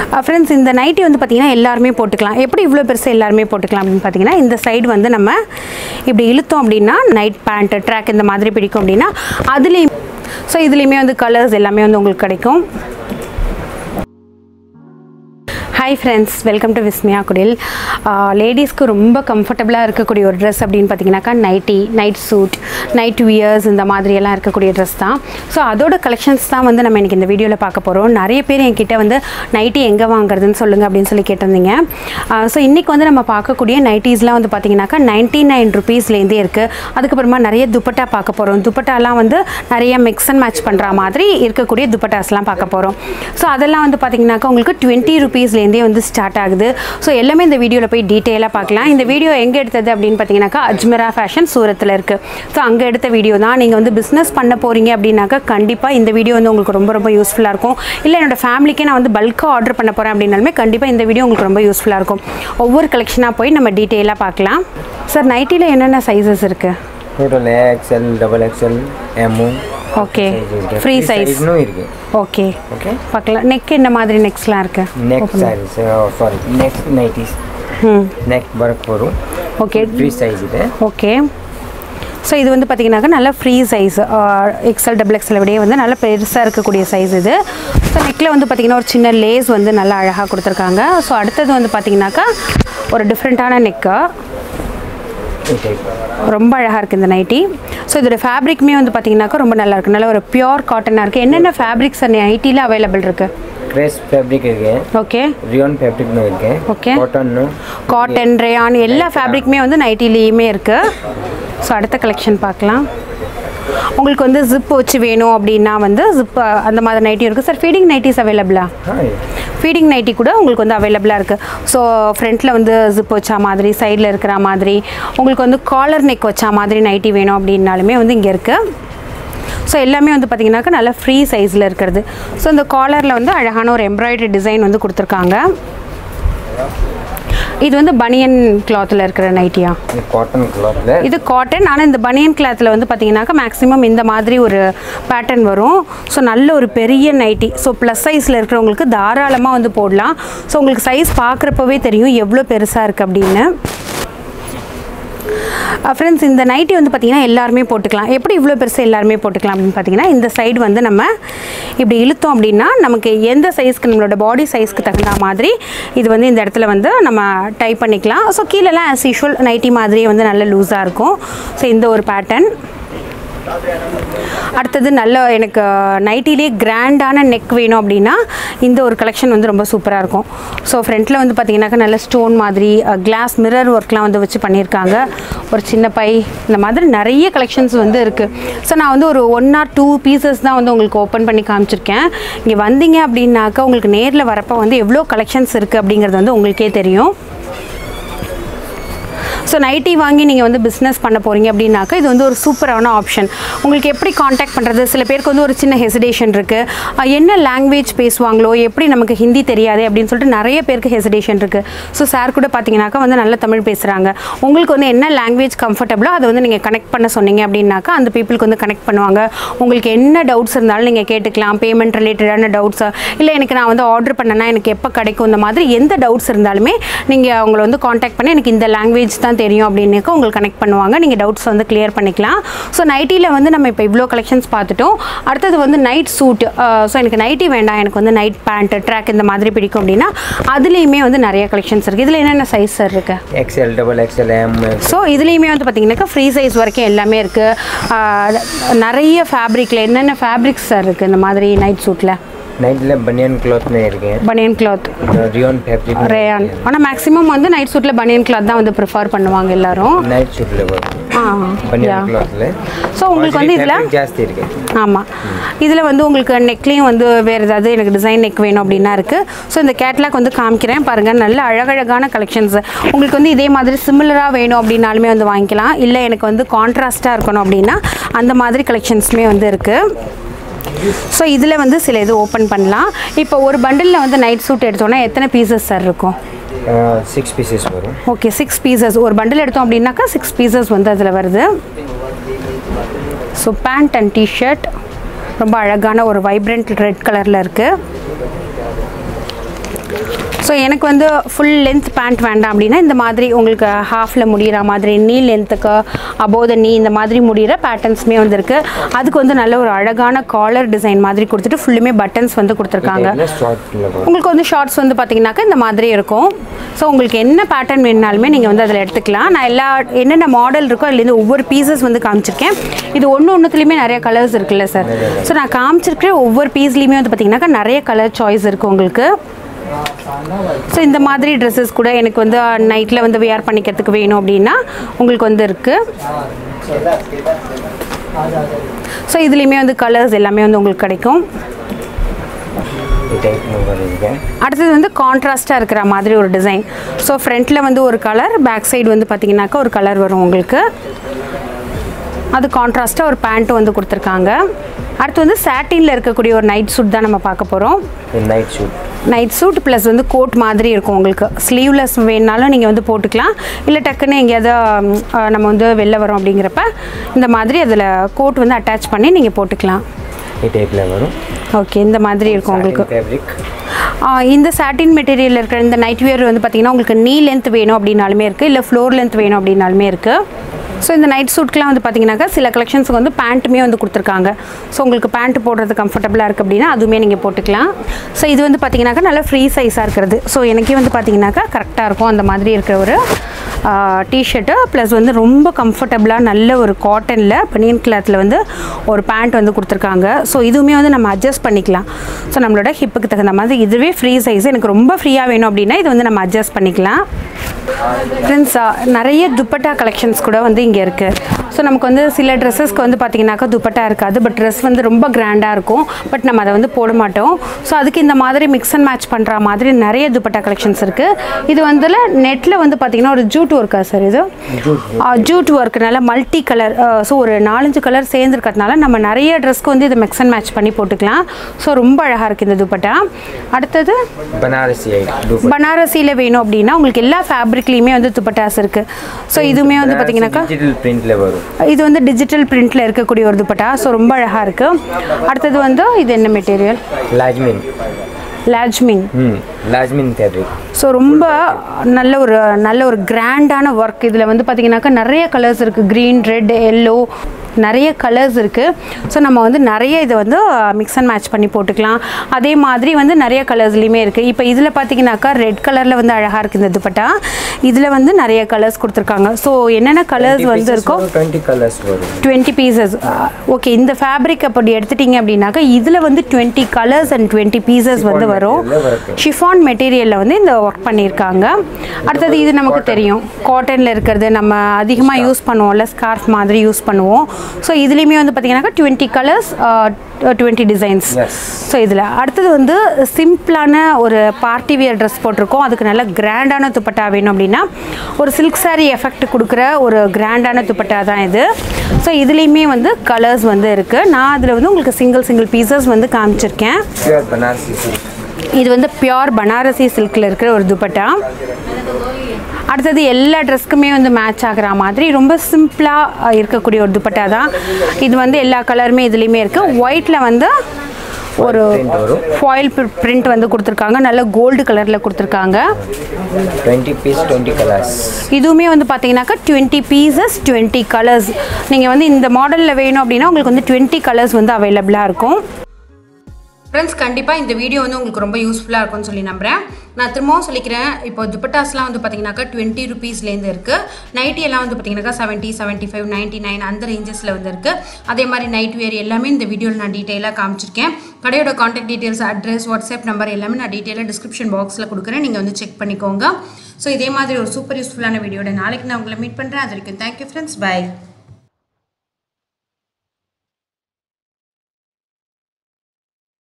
Friends இந்த nightie வந்து பார்த்திங்கன்னா எல்லாருமே போட்டுக்கலாம் எப்படி இவ்வளோ பெருசு எல்லாருமே போட்டுக்கலாம் அப்படின்னு பார்த்தீங்கன்னா இந்த சைடு வந்து நம்ம இப்படி இழுத்தோம் அப்படின்னா நைட் பேண்ட்டு ட்ராக் இந்த மாதிரி பிடிக்கும் அப்படின்னா அதுலேயும் ஸோ இதுலேயுமே வந்து கலர்ஸ் எல்லாமே வந்து உங்களுக்கு கிடைக்கும் hi friends welcome to Vismaya Kudil லேடிஸ்க்கு ரொம்ப கம்ஃபர்டபுளாக இருக்கக்கூடிய ஒரு ட்ரெஸ் அப்படின்னு பார்த்தீங்கன்னாக்கா nighty night suit night wears இந்த மாதிரியெல்லாம் இருக்கக்கூடிய ட்ரெஸ் தான் ஸோ அதோட கலெக்ஷன்ஸ் தான் வந்து நம்ம இன்றைக்கி இந்த வீடியோவில் பார்க்க போகிறோம் நிறைய பேர் என்கிட்ட வந்து நைட்டி எங்கே வாங்குறதுன்னு சொல்லுங்கள் அப்படின்னு சொல்லி கேட்டிருந்தீங்க ஸோ இன்றைக்கி வந்து நம்ம பார்க்கக்கூடிய நைட்டிஸ்லாம் வந்து பார்த்தீங்கன்னாக்கா நைன்ட்டி நைன் ருபீஸ்லேருந்தே இருக்குது அதுக்கப்புறமா நிறைய துப்பட்டா பார்க்க போகிறோம் துப்பட்டாலாம் வந்து நிறைய மிக்ஸ் அண்ட் மேட்ச் பண்ணுற மாதிரி இருக்கக்கூடிய துப்பட்டாஸ்லாம் பார்க்க போகிறோம் ஸோ அதெல்லாம் வந்து பார்த்தீங்கன்னாக்கா உங்களுக்கு டுவெண்ட்டி ருபீஸ்லேருந்தே வந்து ஸ்டார்ட் ஆகுது ஸோ எல்லாமே இந்த வீடியோவில் போய் டீட்டெயிலாக பார்க்கலாம் இந்த வீடியோ எங்கே எடுத்தது அப்படின்னு பார்த்தீங்கன்னாக்கா அஜ்மரா ஃபேஷன் சூரத்தில் இருக்குது ஸோ அங்கே எடுத்த வீடியோ தான் நீங்கள் வந்து பிஸ்னஸ் பண்ண போகிறீங்க அப்படின்னாக்கா கண்டிப்பாக இந்த வீடியோ வந்து உங்களுக்கு ரொம்ப ரொம்ப யூஸ்ஃபுல்லாக இருக்கும் இல்லை என்னோட ஃபேமிலிக்கே நான் வந்து பல்காக ஆர்டர் பண்ண போகிறேன் அப்படின்னாலுமே கண்டிப்பாக இந்த வீடியோ உங்களுக்கு ரொம்ப யூஸ்ஃபுல்லாக இருக்கும் ஒவ்வொரு கலெக்ஷனாக போய் நம்ம டீட்டெயிலாக பார்க்கலாம் சார் நைட்டியில் என்னென்ன சைஸஸ் இருக்குது total XL double XL M okay free size சைஸ்னும் இருக்கு ஓகே ஓகே பார்க்கலாம் நெக் என்ன மாதிரி நெக்ஸ்லாம் இருக்குது neck size sorry next nighties hmm neck work வரும் ஓகே ஃப்ரீ சைஸ் ಇದೆ ஓகே ஸோ இது வந்து பார்த்தீங்கன்னாக்கா நல்ல free size XL double XL விடையே வந்து நல்ல பெருசாக இருக்கக்கூடிய சைஸ் இது ஸோ நெக்கில் வந்து பார்த்திங்கன்னா ஒரு சின்ன லேஸ் வந்து நல்லா அழகாக கொடுத்துருக்காங்க ஸோ அடுத்தது வந்து பார்த்திங்கனாக்கா ஒரு டிஃப்ரெண்ட்டான நெக்கு ಈ ಟೈಪ್ ரொம்ப அழகாக இருக்குது இந்த நைட்டி ஸோ இதோட ஃபேப்ரிக்குமே வந்து பார்த்திங்கனாக்கா ரொம்ப நல்லா இருக்குது நல்ல ஒரு பியோர் காட்டனாக இருக்குது என்னென்ன ஃபேப்ரிக்ஸ் நைட்டியில் அவைலபிள் இருக்குது ಕ್ರೇಸ್ ಫ್ಯಾಬ್ರಿಕ್ ಇದೆ ஓகே ರಿಯೋನ್ ಫ್ಯಾಬ್ರಿಕ್ನು ಇದೆ Okay. ಕಾಟನ್ನು காட்டன் ரேயான் எல்லா ஃபேப்ரிக்குமே வந்து நைட்டிலேயுமே இருக்குது ஸோ அடுத்த கலெக்ஷன் பார்க்கலாம் உங்களுக்கு வந்து ஜிப் வச்சு வேணும் அப்படின்னா வந்து ஜிப் அந்த மாதிரி நைட்டியும் இருக்குது சார் ஃபீடிங் நைட்டிஸ் அவைலபிளா ಹಾಂ ಇದೆ ஃபீடிங் நைட்டி கூட உங்களுக்கு வந்து அவைலபிளாக இருக்குது ஸோ ஃப்ரண்ட்டில் வந்து ஜிப் வச்சா மாதிரி சைடில் இருக்கிற மாதிரி உங்களுக்கு வந்து காலர் நெக் வச்சா மாதிரி நைட்டி வேணும் அப்படின்னாலுமே வந்து இங்கே இருக்குது ஸோ எல்லாமே வந்து பார்த்தீங்கன்னாக்கா நல்லா ஃப்ரீ சைஸில் இருக்கிறது ஸோ இந்த காலரில் வந்து அழகான ஒரு எம்ப்ராய்டரி டிசைன் வந்து கொடுத்துருக்காங்க இது வந்து பனியன் கிளாத்தில் இருக்கிற நைட்டியா ಇದು ಕಾಟನ್ ಕ್ಲಾತ್ இது காட்டன் ஆனால் இந்த பனியன் கிளாத்தில் வந்து பார்த்தீங்கன்னாக்கா மேக்ஸிமம் இந்த மாதிரி ஒரு பேட்டர்ன் வரும் ஸோ நல்ல ஒரு பெரிய நைட்டி ஸோ ப்ளஸ் சைஸில் இருக்கிறவங்களுக்கு தாராளமாக வந்து போடலாம் ஸோ உங்களுக்கு சைஸ் பார்க்குறப்பவே தெரியும் எவ்வளோ பெருசாக இருக்குது அப்படின்னு ஃப்ரெண்ட்ஸ் இந்த நைட்டி வந்து பார்த்திங்கன்னா எல்லாருமே போட்டுக்கலாம் எப்படி இவ்வளோ பெருசு எல்லாருமே போட்டுக்கலாம் அப்படின்னு பார்த்தீங்கன்னா இந்த சைடு வந்து நம்ம இப்படி இழுத்தோம் அப்படின்னா நமக்கு எந்த சைஸ்க்கு நம்மளோட பாடி சைஸ்க்கு தகுந்த மாதிரி இது வந்து இந்த இடத்துல வந்து நம்ம டைப் பண்ணிக்கலாம் ஸோ கீழெல்லாம் ஆஸ் யூஷுவல் நைட்டி மாதிரியே வந்து நல்ல லூஸாக இருக்கும் ஸோ இந்த ஒரு பேட்டர்ன் அடுத்தது நல்ல எனக்கு நைட்டிலே கிராண்டான நெக் வேணும் அப்படின்னா இந்த ஒரு கலெக்ஷன் வந்து ரொம்ப சூப்பராக இருக்கும் ஸோ ஃப்ரண்ட்டில் வந்து பார்த்தீங்கன்னாக்கா நல்ல ஸ்டோன் மாதிரி கிளாஸ் மிரர் ஒர்க்லாம் வந்து வச்சு பண்ணியிருக்காங்க ஒரு சின்ன பை இந்த மாதிரி நிறைய கலெக்ஷன்ஸ் வந்து இருக்குது ஸோ நான் வந்து ஒரு ஒன் ஆர் டூ பீசஸ் தான் வந்து உங்களுக்கு ஓப்பன் பண்ணி காமிச்சிருக்கேன் இங்கே வந்தீங்க அப்படின்னாக்கா உங்களுக்கு நேரில் வரப்போ வந்து எவ்வளோ கலெக்ஷன்ஸ் இருக்குது அப்படிங்கிறது வந்து உங்களுக்கே தெரியும் ஸோ நைட்டி வாங்கி நீங்கள் வந்து பிஸ்னஸ் பண்ண போகிறீங்க அப்படின்னாக்கா இது வந்து ஒரு சூப்பரான ஆப்ஷன் உங்களுக்கு எப்படி காண்டாக்ட் பண்ணுறது சில பேருக்கு வந்து ஒரு சின்ன ஹெசிடேஷன் இருக்குது என்ன லாங்குவேஜ் பேசுவாங்களோ எப்படி நமக்கு ஹிந்தி தெரியாது அப்படின்னு சொல்லிட்டு நிறைய பேருக்கு ஹெசிடேஷன் இருக்குது ஸோ சார் கூட பார்த்தீங்கன்னாக்கா வந்து நல்ல தமிழ் பேசுகிறாங்க உங்களுக்கு வந்து என்ன லாங்குவேஜ் கம்ஃபர்டபுளோ அதை வந்து நீங்கள் கனெக்ட் பண்ண சொன்னீங்க அப்படின்னாக்கா அந்த பீப்புளுக்கு வந்து கனெக்ட் பண்ணுவாங்க உங்களுக்கு என்ன டவுட்ஸ் இருந்தாலும் நீங்கள் கேட்டுக்கலாம் பேமெண்ட் ரிலேட்டடான டவுட்ஸை இல்லை எனக்கு நான் வந்து ஆர்டர் பண்ணேன்னா எனக்கு எப்போ கிடைக்கும் இந்த மாதிரி எந்த டவுட்ஸ் இருந்தாலுமே நீங்கள் அவங்கள வந்து காண்டாக்ட் பண்ணி எனக்கு இந்த லாங்குவேஜ் தான் தெரியும் அப்படின்னுக்கு உங்களுக்கு கனெக்ட் பண்ணுவாங்க நீங்கள் டவுட்ஸ் வந்து கிளியர் பண்ணிக்கலாம் ஸோ நைட்டியில் வந்து நம்ம இப்போ இவ்வளோ கலெக்ஷன்ஸ் பார்த்துட்டோம் அடுத்தது வந்து நைட் சூட் ஸோ எனக்கு நைட்டி வேண்டாம் எனக்கு வந்து நைட் பேண்ட் ட்ராக் இந்த மாதிரி பிடிக்கும் அப்படின்னா அதுலேயுமே வந்து நிறைய கலெக்ஷன்ஸ் இருக்குது இதில் என்னென்ன சைஸ் சார் இருக்குது X L double X L M so இதுலேயுமே வந்து பார்த்தீங்கன்னாக்கா ஃப்ரீ சைஸ் வரைக்கும் எல்லாமே இருக்குது நிறைய ஃபேப்ரிக்கில் என்னென்ன ஃபேப்ரிக்ஸ் சார் இருக்குது இந்த மாதிரி நைட் சூட்டில் நைட்டில் பனியன் கிளாத்னு இருக்கு banian cloth rayon fabric rayon ஆனால் மேக்ஸிமம் வந்து நைட் சூட்டில் பனியன் கிளாத் தான் வந்து ப்ரிஃபர் பண்ணுவாங்க எல்லாரும் நைட் ஷூட்டில் வரும் ஆ பனியன் கிளாத்தில் ஸோ உங்களுக்கு வந்து இதில் ஜாஸ்தி இருக்கு ஆமாம் இதில் வந்து உங்களுக்கு நெக்லேயும் வந்து வேறு ஏதாவது எனக்கு டிசைன் நெக் வேணும் அப்படின்னா இருக்குது ஸோ இந்த கேட்லாக் வந்து காமிக்கிறேன் பாருங்கள் நல்ல அழகழகான கலெக்ஷன்ஸ் உங்களுக்கு வந்து இதே மாதிரி சிமிலராக வேணும் அப்படின்னாலுமே வந்து வாங்கிக்கலாம் இல்லை எனக்கு வந்து கான்ட்ராஸ்ட்டாக இருக்கணும் அப்படின்னா அந்த மாதிரி கலெக்ஷன்ஸுமே வந்து இருக்குது ஸோ இதில் வந்து சில இது ஓப்பன் பண்ணலாம் இப்போ ஒரு பண்டிலில் வந்து நைட் சூட் எடுத்தோன்னா எத்தனை பீசஸ் சார் இருக்கும் சிக்ஸ் பீசஸ் வரும் ஓகே சிக்ஸ் பீசஸ் ஒரு பண்டில் எடுத்தோம் அப்படின்னாக்கா சிக்ஸ் பீசஸ் வந்து அதில் வருது ஸோ பேண்ட் அண்ட் டிஷர்ட் ரொம்ப அழகான ஒரு வைப்ரண்ட் ரெட் கலரில் இருக்குது ஸோ எனக்கு வந்து ஃபுல் லென்த் பேண்ட் வேண்டாம் அப்படின்னா இந்த மாதிரி உங்களுக்கு ஹாஃபில் முடிகிற மாதிரி நீ லென்த்துக்கு அபோவ் த நீ இந்த மாதிரி முடிகிற பேட்டர்ன்ஸுமே வந்துருக்கு அதுக்கு வந்து நல்ல ஒரு அழகான காலர் டிசைன் மாதிரி கொடுத்துட்டு ஃபுல்லுமே பட்டன்ஸ் வந்து கொடுத்துருக்காங்க ஷார்ட்ல வரும் உங்களுக்கு வந்து ஷார்ட்ஸ் வந்து பார்த்தீங்கன்னாக்கா இந்த மாதிரி இருக்கும் ஸோ உங்களுக்கு என்ன பேட்டர்ன் வேணுனாலுமே நீங்கள் வந்து அதில் எடுத்துக்கலாம் நான் எல்லா என்னென்ன மாடல் இருக்கோ அதுலேருந்து ஒவ்வொரு பீசஸ் வந்து காமிச்சிருக்கேன் இது ஒன்று ஒன்றுத்துலேயுமே நிறைய கலர்ஸ் இருக்குல்ல சார் ஸோ நான் காமிச்சிருக்கிற ஒவ்வொரு பீஸ்லேயுமே வந்து பார்த்தீங்கன்னாக்கா நிறைய கலர் சாய்ஸ் இருக்குது உங்களுக்கு ஸோ இந்த மாதிரி ட்ரெஸ்ஸஸ் கூட எனக்கு வந்து நைட்டில் வந்து வியர் பண்ணிக்கிறதுக்கு வேணும் அப்படின்னா உங்களுக்கு வந்து இருக்குது ஸோ இதுலேயுமே வந்து கலர்ஸ் எல்லாமே வந்து உங்களுக்கு கிடைக்கும் ಈ ಟೈಪ್ வருங்க அடுத்தது வந்து கான்ட்ராஸ்ட்டாக இருக்கிற மாதிரி ஒரு டிசைன் ஸோ ஃப்ரண்ட்டில் வந்து ஒரு கலர் பேக் சைடு வந்து பார்த்தீங்கன்னாக்கா ஒரு கலர் வரும் உங்களுக்கு அது கான்ட்ராஸ்ட்டாக ஒரு பேண்ட்டும் வந்து கொடுத்துருக்காங்க அடுத்து வந்து சாட்டினில் இருக்கக்கூடிய ஒரு நைட் சூட் தான் நம்ம பார்க்க போகிறோம் night suit night suit plus வந்து கோட் மாதிரி இருக்கும் உங்களுக்கு ஸ்லீவ்லெஸ் வேணுனாலும் நீங்கள் வந்து போட்டுக்கலாம் இல்லை டக்குன்னு எங்கேயாவது ம், அஹ், நம்ம வந்து வெளில வரோம் அப்படிங்கிறப்ப இந்த மாதிரி அதில் கோட் வந்து அட்டாச் பண்ணி நீங்கள் போட்டுக்கலாம் ಈ ಟೈಪ್ல வரும் ஓகே இந்த மாதிரி இருக்கும் உங்களுக்கு ஃபேப்ரிக் ஆ, இந்த சாட்டின் மெட்டீரியல் இருக்கிற இந்த நைட் வியர் வந்து பார்த்தீங்கன்னா உங்களுக்கு நீ லென்த் வேணும் அப்படின்னாலுமே இருக்குது இல்லை ஃப்ளோர் லென்த் வேணும் அப்படின்னாலுமே இருக்குது ஸோ இந்த நைட் சூட்க்கெலாம் வந்து பார்த்தீங்கன்னாக்கா சில கலெக்ஷன்ஸுக்கு வந்து பேண்ட்டுமே வந்து கொடுத்துருக்காங்க ஸோ உங்களுக்கு பேண்ட் போடுறது கம்ஃபர்டபுளாக இருக்குது அப்படின்னா அதுவுமே நீங்கள் போட்டுக்கலாம் ஸோ இது வந்து பார்த்தீங்கன்னாக்கா நல்லா ஃப்ரீ சைஸாக இருக்கிறது ஸோ எனக்கே வந்து பார்த்தீங்கன்னாக்கா கரெக்டாக இருக்கும் அந்த மாதிரி இருக்கிற ஒரு டிஷர்ட்டு ப்ளஸ் வந்து ரொம்ப கம்ஃபர்டபுளாக நல்ல ஒரு காட்டனில் பனியன் கிளாத்தில் வந்து ஒரு பேண்ட் வந்து கொடுத்துருக்காங்க ஸோ இதுவுமே வந்து நம்ம அட்ஜஸ்ட் பண்ணிக்கலாம் ஸோ நம்மளோட ஹிப்புக்கு தகுந்த மாதிரி இதுவே ஃப்ரீ சைஸ் எனக்கு ரொம்ப ஃப்ரீயாக வேணும் அப்படின்னா இது வந்து நம்ம அட்ஜஸ்ட் பண்ணிக்கலாம் ஃப்ரெண்ட்ஸ் நிறைய துப்பட்டா கலெக்ஷன்ஸ் கூட வந்து இங்கே இருக்குது ஸோ நமக்கு வந்து சில ட்ரெஸ்ஸஸ்க்கு வந்து பார்த்தீங்கன்னாக்கா துப்பட்டா இருக்காது பட் ட்ரெஸ் வந்து ரொம்ப கிராண்டாக இருக்கும் பட் நம்ம அதை வந்து போட மாட்டோம் ஸோ அதுக்கு இந்த மாதிரி மிக்ஸ் அண்ட் மேட்ச் பண்ணுற மாதிரி நிறைய துப்பட்டா கலெக்ஷன்ஸ் இருக்குது இது வந்து நெட்டில் வந்து பார்த்தீங்கன்னா ஒரு ஜூட் ஒர்க்கா சார் இது ஜூட் ஒர்க்குனால மல்டி கலர் ஸோ ஒரு நாலஞ்சு கலர் சேர்ந்துருக்கிறதுனால நம்ம நிறைய ட்ரெஸ்க்கு வந்து இதை மிக்ஸ் அண்ட் மேட்ச் பண்ணி போட்டுக்கலாம் ஸோ ரொம்ப அழகாக இருக்குது இந்த துப்பட்டா அடுத்தது பனாரசி ஐட்டம் பனாரசியில் வேணும் அப்படின்னா உங்களுக்கு எல்லா ஃபேப்ரிக்லேயுமே வந்து துப்பட்டாஸ் இருக்குது ஸோ இதுவுமே வந்து பார்த்தீங்கன்னாக்கா டிஜிட்டல் பிரிண்ட்ல வரும் இது வந்து டிஜிட்டல் பிரிண்ட்டில் இருக்கக்கூடிய ஒரு துப்பட்டா ஸோ ரொம்ப அழகாக இருக்குது அடுத்தது வந்து இது என்ன மெட்டீரியல் லாஜ்மின் லாஜ்மின் ம் லாஜ்மின் ஃபேப்ரிக் ஸோ ரொம்ப நல்ல ஒரு நல்ல ஒரு கிராண்டான ஒர்க் இதில் வந்து பார்த்தீங்கன்னாக்கா நிறைய கலர்ஸ் இருக்குது க்ரீன் ரெட் எல்லோ நிறைய கலர்ஸ் இருக்குது ஸோ நம்ம வந்து நிறைய இதை வந்து மிக்ஸ் அண்ட் மேட்ச் பண்ணி போட்டுக்கலாம் அதே மாதிரி வந்து நிறைய கலர்ஸ்லையுமே இருக்குது இப்போ இதில் பார்த்தீங்கன்னாக்கா ரெட் கலரில் வந்து அழகாக இருக்குது இந்த துப்பட்டா இதில் வந்து நிறைய கலர்ஸ் கொடுத்துருக்காங்க ஸோ என்னென்ன கலர்ஸ் வந்து இருக்கோ டுவெண்ட்டி கலர்ஸ் வரும் டுவெண்ட்டி பீசஸ் ஓகே இந்த ஃபேப்ரிக் அப்படி எடுத்துட்டீங்க அப்படின்னாக்கா இதில் வந்து twenty colours and twenty pieces வந்து வரும் material ல இருக்கு. ஷிஃபான் மெட்டீரியலில் வந்து இந்த ஒர்க் பண்ணியிருக்காங்க அடுத்தது இது நமக்கு தெரியும் காட்டனில் இருக்கிறது நம்ம அதிகமாக யூஸ் பண்ணுவோம்ல ஸ்கார்ஃப் மாதிரி யூஸ் பண்ணுவோம் ஸோ இதுலேயுமே வந்து பார்த்தீங்கன்னாக்கா twenty colours twenty designs Yes. So இதில் அடுத்தது வந்து சிம்பிளான ஒரு பார்ட்டி வியர் ட்ரெஸ் போட்டிருக்கோம் அதுக்கு நல்ல கிராண்டான துப்பட்டா வேணும் அப்படின்னா ஒரு சில்க் saree எஃபெக்ட் கொடுக்குற ஒரு கிராண்டான துப்பட்டா தான் இது ஸோ இதுலேயுமே வந்து கலர்ஸ் வந்து இருக்குது நான் அதில் வந்து உங்களுக்கு சிங்கிள் சிங்கிள் பீசஸ் வந்து காமிச்சிருக்கேன் பியூர் பனாரசி silk. இது வந்து பியோர் பனாரசி சில்கில் இருக்கிற ஒரு துப்பட்டா அடுத்தது எல்லா ட்ரெஸ்க்குமே வந்து மேட்ச் ஆகிற மாதிரி ரொம்ப சிம்பிளாக இருக்கக்கூடிய ஒரு துப்பட்டா தான் இது வந்து எல்லா கலருமே இதுலேயுமே இருக்குது ஒயிட்டில் வந்து ஒரு print வரும் ஃபாயில் பிரிண்ட் வந்து கொடுத்துருக்காங்க நல்ல கோல்டு கலரில் கொடுத்துருக்காங்க டுவெண்ட்டி பீஸ் டுவெண்ட்டி கலர்ஸ் இதுவுமே வந்து பார்த்தீங்கன்னாக்கா டுவெண்ட்டி பீசஸ் டுவெண்ட்டி கலர்ஸ் நீங்கள் வந்து இந்த மாடலில் வேணும் அப்படின்னா உங்களுக்கு வந்து டுவெண்ட்டி கலர்ஸ் வந்து அவைலபிளாக இருக்கும் ஃப்ரெண்ட்ஸ் கண்டிப்பாக இந்த வீடியோ வந்து உங்களுக்கு ரொம்ப யூஸ்ஃபுல்லாக இருக்கும்னு சொல்லி நம்புகிறேன் நான் திரும்பவும் சொல்லிக்கிறேன் இப்போ துப்பட்டாஸ்லாம் வந்து பார்த்தீங்கன்னாக்கா டுவெண்ட்டி ருபீஸ்லேருந்து இருக்குது நைட்டி எல்லாம் வந்து பார்த்தீங்கன்னாக்கா seventy seventy five ninety nine அந்த ரேஞ்சஸில் வந்து இருக்குது அதே மாதிரி நைட் வேர் எல்லாமே இந்த வீடியோவில் நான் டீட்டெயிலாக காமிச்சிருக்கேன் கடையோட contact details address WhatsApp number எல்லாமே நான் டீட்டெயிலாக டிஸ்கிரிப்ஷன் பாக்ஸில் கொடுக்குறேன் நீங்கள் வந்து செக் பண்ணிக்கோங்க ஸோ இதே மாதிரி ஒரு சூப்பர் யூஸ்ஃபுல்லான வீடியோட நாளைக்கு நான் உங்களை மீட் பண்ணுறேன் அது வரைக்கும் தேங்க்யூ ஃப்ரெண்ட்ஸ் பை